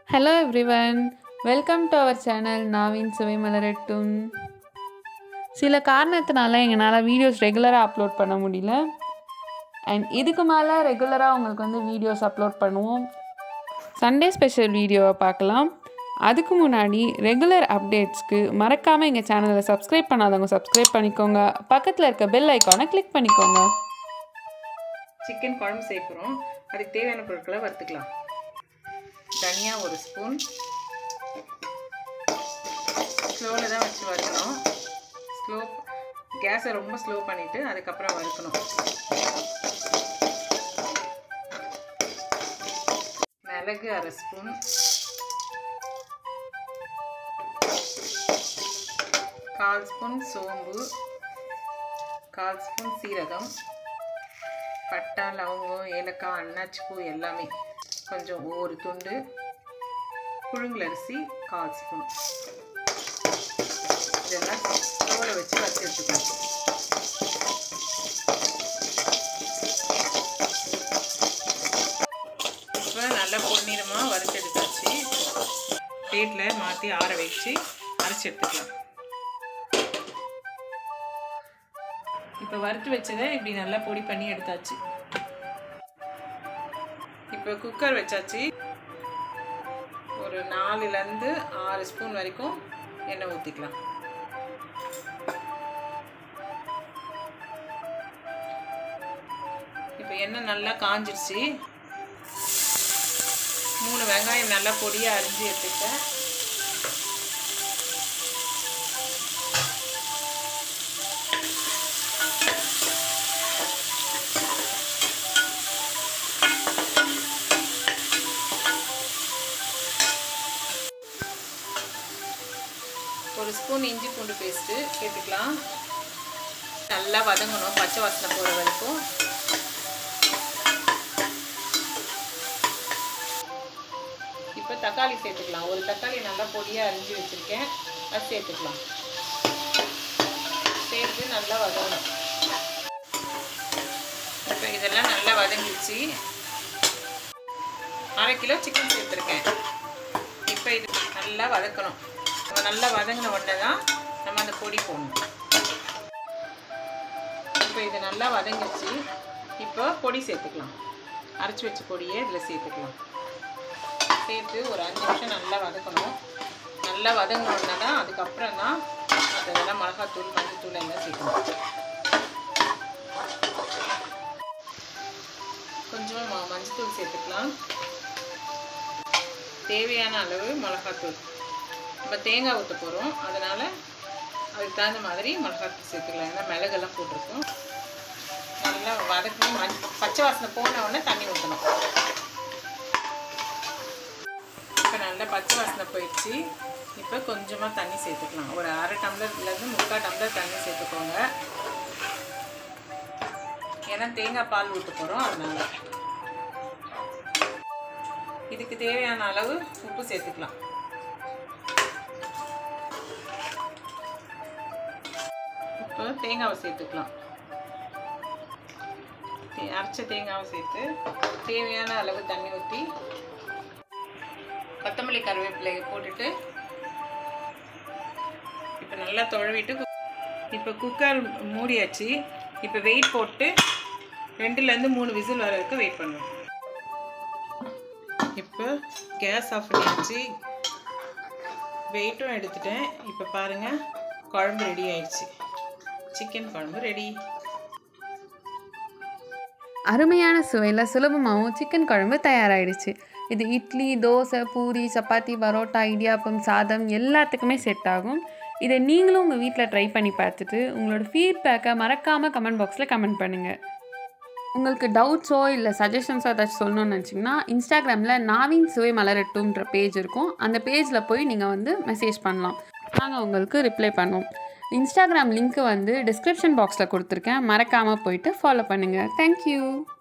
hello everyone welcome to our channel நாவின் சுவை மலரட்டும் சில காரணத்தினால எங்களால் வீடியோஸ் ரெகுலராக அப்லோட் பண்ண முடியல அண்ட் இதுக்கு மேலே ரெகுலராக உங்களுக்கு வந்து வீடியோஸ் அப்லோட் பண்ணுவோம் சண்டே ஸ்பெஷல் வீடியோவை பார்க்கலாம் அதுக்கு முன்னாடி ரெகுலர் அப்டேட்ஸ்க்கு மறக்காமல் எங்கள் சேனலை சப்ஸ்கிரைப் பண்ணாதவங்க சப்ஸ்கிரைப் பண்ணிக்கோங்க பக்கத்தில் இருக்க பெல் ஐக்கானை கிளிக் பண்ணிக்கோங்க சிக்கன் குழம்பு செய்ய போகிறோம் அதுக்கு தேவையான பொருட்களை வறுத்துக்கலாம் தனியா ஒரு ஸ்பூன் ஸ்லோவில் தான் வச்சு வறுக்கணும் ஸ்லோ கேஸை ரொம்ப ஸ்லோ பண்ணிவிட்டு அதுக்கப்புறம் வறுக்கணும் மிளகு அரை ஸ்பூன் கால் ஸ்பூன் சோம்பு கால் ஸ்பூன் சீரகம் பட்டா லவங்கம் ஏலக்காய் அன்னாச்சி பூ எல்லாமே கொஞ்சம் ஒரு துண்டு புழுங்கல் அரிசி கால் ஸ்பூன் இதெல்லாம் ஸ்டோவில் வச்சு வச்சு எடுத்துக்கணும் இப்போ நல்லா பொன்னிறமாக வறுத்து எடுத்தாச்சு பிளேட்டில் மாற்றி ஆற வச்சு அரைச்சி எடுத்துக்கலாம் இப்போ வறுத்து வச்சதை இப்படி நல்லா பொடி பண்ணி எடுத்தாச்சு இப்போ குக்கர் வச்சாச்சு ஒரு நாலுலேருந்து ஆறு ஸ்பூன் வரைக்கும் எண்ணெய் ஊற்றிக்கலாம் இப்போ எண்ணெய் நல்லா காஞ்சிருச்சு மூணு வெங்காயம் நல்லா பொடியாக அரிஞ்சு எடுத்துக்கிட்டேன் ஒரு ஸ்பூன் இஞ்சி பூண்டு பேஸ்ட்டு சேர்த்துக்கலாம் நல்லா வதங்கணும் பச்சை வாசனை போகிற வரைக்கும் இப்போ தக்காளி சேர்த்துக்கலாம் ஒரு தக்காளி நல்லா பொடியாக அரிஞ்சு வச்சுருக்கேன் அது சேர்த்துக்கலாம் சேர்த்து நல்லா வதங்கணும் இப்போ இதெல்லாம் நல்லா வதங்கிடுச்சு அரை கிலோ சிக்கன் சேர்த்துருக்கேன் இப்போ இது நல்லா வதக்கணும் நம்ம நல்லா வதங்கின உடனே தான் நம்ம அந்த பொடி போடணும் இப்போ இது நல்லா வதங்கிடுச்சு இப்போ பொடி சேர்த்துக்கலாம் அரைச்சி வச்ச பொடியை இதில் சேர்த்துக்கலாம் சேர்த்து ஒரு அஞ்சு நிமிஷம் நல்லா வதக்கணும் நல்லா வதங்கின உடனே தான் அதுக்கப்புறம் தான் அதெல்லாம் மிளகாத்தூள் மஞ்சத்தூள் எல்லாம் சேர்க்கணும் கொஞ்சமாக மஞ்சத்தூள் சேர்த்துக்கலாம் தேவையான அளவு மிளகாத்தூள் நம்ம தேங்காய் ஊற்ற போகிறோம் அதனால் அதுக்கு தகுந்த மாதிரி மிளகாத்தூள் சேர்த்துக்கலாம் ஏன்னா மிளகெல்லாம் போட்டிருக்கோம் நல்லா வதக்கணும் மண் பச்சை வாசனை போன உடனே தண்ணி ஊற்றணும் இப்போ நல்லா பச்சை வாசனை போயிடுச்சு இப்போ கொஞ்சமாக தண்ணி சேர்த்துக்கலாம் ஒரு அரை டம்ளர்லேருந்து முக்கால் டம்ளர் தண்ணி சேர்த்துக்கோங்க ஏன்னா தேங்காய் பால் ஊற்ற போகிறோம் அதனால் இதுக்கு தேவையான அளவு உப்பு சேர்த்துக்கலாம் இப்போ தேங்காவை சேர்த்துக்கலாம் அரைச்ச தேங்காவை சேர்த்து தேவையான அளவு தண்ணி ஊற்றி கொத்தமல்லி கருவேப்பிலையை போட்டுட்டு இப்போ நல்லா தொழவிட்டு இப்போ குக்கர் மூடியாச்சு இப்போ வெயிட் போட்டு ரெண்டுலேருந்து மூணு விசில் வர வரைக்கும் வெயிட் பண்ணுவோம் இப்போ கேஸ் ஆஃப் பண்ணியாச்சு வெயிட்டும் எடுத்துட்டேன் இப்போ பாருங்கள் குழம்பு ரெடி ஆயிடுச்சு சிக்கன் குழம்பு ரெடி அருமையான சுவையில் சுலபமாகவும் சிக்கன் குழம்பு தயாராகிடுச்சு இது இட்லி தோசை பூரி சப்பாத்தி பரோட்டா இடியாப்பம் சாதம் எல்லாத்துக்குமே செட் ஆகும் இதை நீங்களும் உங்கள் வீட்டில் ட்ரை பண்ணி பார்த்துட்டு உங்களோட ஃபீட்பேக்கை மறக்காமல் கமெண்ட் பாக்ஸில் கமெண்ட் பண்ணுங்கள் உங்களுக்கு டவுட்ஸோ இல்லை சஜஷன்ஸோ ஏதாச்சும் சொல்லணும்னு நினச்சிங்கன்னா இன்ஸ்டாகிராமில் நாவின் சுவை மலரட்டும்ன்ற பேஜ் இருக்கும் அந்த பேஜில் போய் நீங்கள் வந்து மெசேஜ் பண்ணலாம் நாங்கள் உங்களுக்கு ரிப்ளை பண்ணுவோம் இன்ஸ்டாகிராம் லிங்க்கு வந்து டிஸ்கிரிப்ஷன் பாக்ஸில் கொடுத்துருக்கேன் மறக்காமல் போயிட்டு ஃபாலோ பண்ணுங்கள் தேங்க்யூ